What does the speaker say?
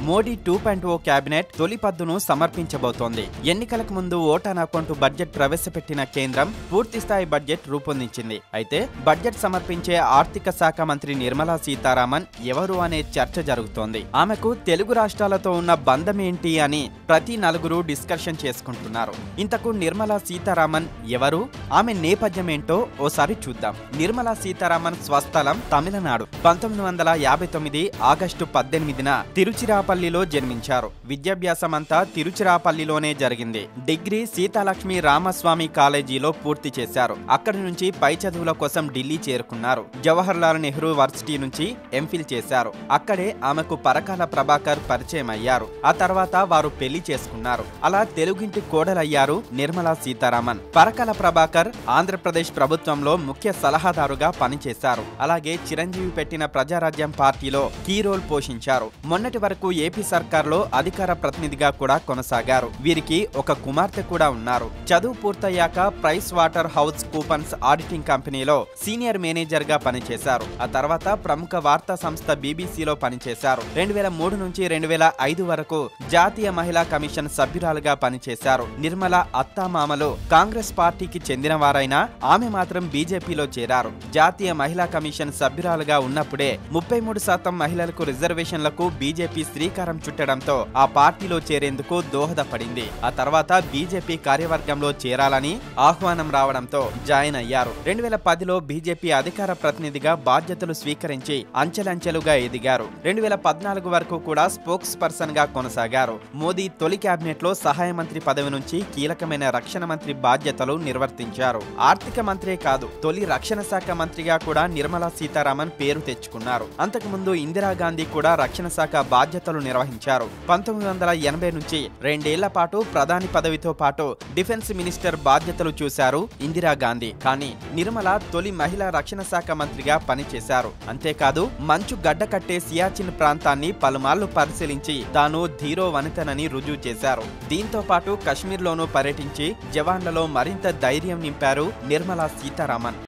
Modi two point O cabinet తొలి పద్దును సమర్పించబోతోంది ఎన్నికలకు ముందు ఓటాన్ అకౌంట్ బడ్జెట్ ప్రవేశపెట్టిన కేంద్రం పూర్తిస్థాయి బడ్జెట్ రూపొందించింది అయితే బడ్జెట్ సమర్పించే ఆర్థిక శాఖ మంత్రి నిర్మలా సీతారామన్ ఎవరు అనే చర్చ జరుగుతోంది ఆమెకు తెలుగు రాష్ట్రాలతో ఉన్న బంధం ఏంటి అని ప్రతి నలుగురు డిస్కషన్ చేసుకుంటున్నారు ఇంతకు నిర్మలా సీతారామన్ ఎవరు ఆమె నేపథ్యం ఏంటో ఓసారి చూద్దాం నిర్మలా సీతారామన్ స్వస్థలం తమిళనాడు పంతొమ్మిది వందల యాభై తొమ్మిది ఆగస్టు పద్దెనిమిదిన తిరుచిరాపల్లిలో జన్మించారు విద్యాభ్యాసం అంతా తిరుచిరాపల్లిలోనే జరిగింది డిగ్రీ సీతాలక్ష్మి రామస్వామి కాలేజీలో పూర్తి చేశారు అక్కడి నుంచి పై చదువుల కోసం ఢిల్లీ చేరుకున్నారు జవహర్ లాల్ నెహ్రూ వర్సిటీ నుంచి ఎంఫిల్ చేశారు అక్కడే ఆమెకు పరకాల ప్రభాకర్ పరిచయం అయ్యారు ఆ తర్వాత వారు పెళ్లి చేసుకున్నారు అలా తెలుగింటి కోడలయ్యారు నిర్మలా సీతారామన్ పరకాల ప్రభాకర్ ఆంధ్రప్రదేశ్ ప్రభుత్వంలో ముఖ్య సలహాదారుగా పనిచేశారు అలాగే చిరంజీవి పెట్టిన ప్రజారాజ్యం పార్టీలో కీ రోల్ పోషించారు మొన్నటి వరకు ఏపీ సర్కార్లో అధికార ప్రతినిధిగా కూడా కొనసాగారు వీరికి ఒక కుమార్తె కూడా ఉన్నారు చదువు పూర్తయ్యాక PricewaterhouseCoopers auditing కంపెనీలో సీనియర్ మేనేజర్ గా పనిచేశారు ఆ తర్వాత ప్రముఖ వార్తా సంస్థ బీబీసీలో పనిచేశారు రెండు వేల మూడు నుంచి రెండు వేల ఐదు వరకు జాతీయ మహిళా కమిషన్ సభ్యురాలుగా పనిచేశారు నిర్మల అత్తామామలు కాంగ్రెస్ పార్టీకి చెందిన వారైనా ఆమె మాత్రం బీజేపీలో చేరారు జాతీయ మహిళా కమిషన్ సభ్యురాలుగా ఉన్నప్పుడే ముప్పై మూడు శాతం మహిళలకు రిజర్వేషన్లకు బీజేపీ శ్రీకారం చుట్టడంతో ఆ పార్టీలో చేరేందుకు దోహదపడింది ఆ తర్వాత బీజేపీ కార్యవర్గంలో చేరాలని ఆహ్వానం రావడంతో జాయిన్ అయ్యారు రెండు వేల పదిలో బీజేపీ అధికార ప్రతినిధిగా బాధ్యతలు స్వీకరించి అంచెలంచెలుగా ఎదిగారు రెండు వేల పద్నాలుగు వరకు కూడా స్పోక్స్ పర్సన్ గా కొనసాగారు మోదీ తొలి కేబినెట్ లో సహాయ మంత్రి పదవి నుంచి కీలకమైన రక్షణ మంత్రి బాధ్యతలు నిర్వర్తించారు ఆర్థిక మంత్రే కాదు తొలి రక్షణ శాఖ మంత్రిగా కూడా నిర్మలా సీతారామన్ పేరు తెచ్చుకున్నారు అంతకుముందు ఇందిరాగాంధీ కూడా రక్షణ శాఖ బాధ్యతలు నిర్వహించారు పంతొమ్మిది వందల ఎనభై నుంచి రెండేళ్ల పాటు ప్రధాని పదవితో పాటు డిఫెన్స్ మినిస్టర్ బాధ్యతలు చూశారు ఇందిరాగాంధీ కానీ నిర్మల తొలి మహిళా రక్షణ శాఖ మంత్రిగా పనిచేశారు అంతేకాదు మంచు గడ్డ కట్టే సియాచిన్ ప్రాంతాన్ని పలుమార్లు పరిశీలించి తాను ధీరో వనితనని రుజువు చేశారు దీంతో పాటు కశ్మీర్లోనూ పర్యటించి జవాన్లలో మరింత ధైర్యం నింపారు నిర్మలా సీతారామన్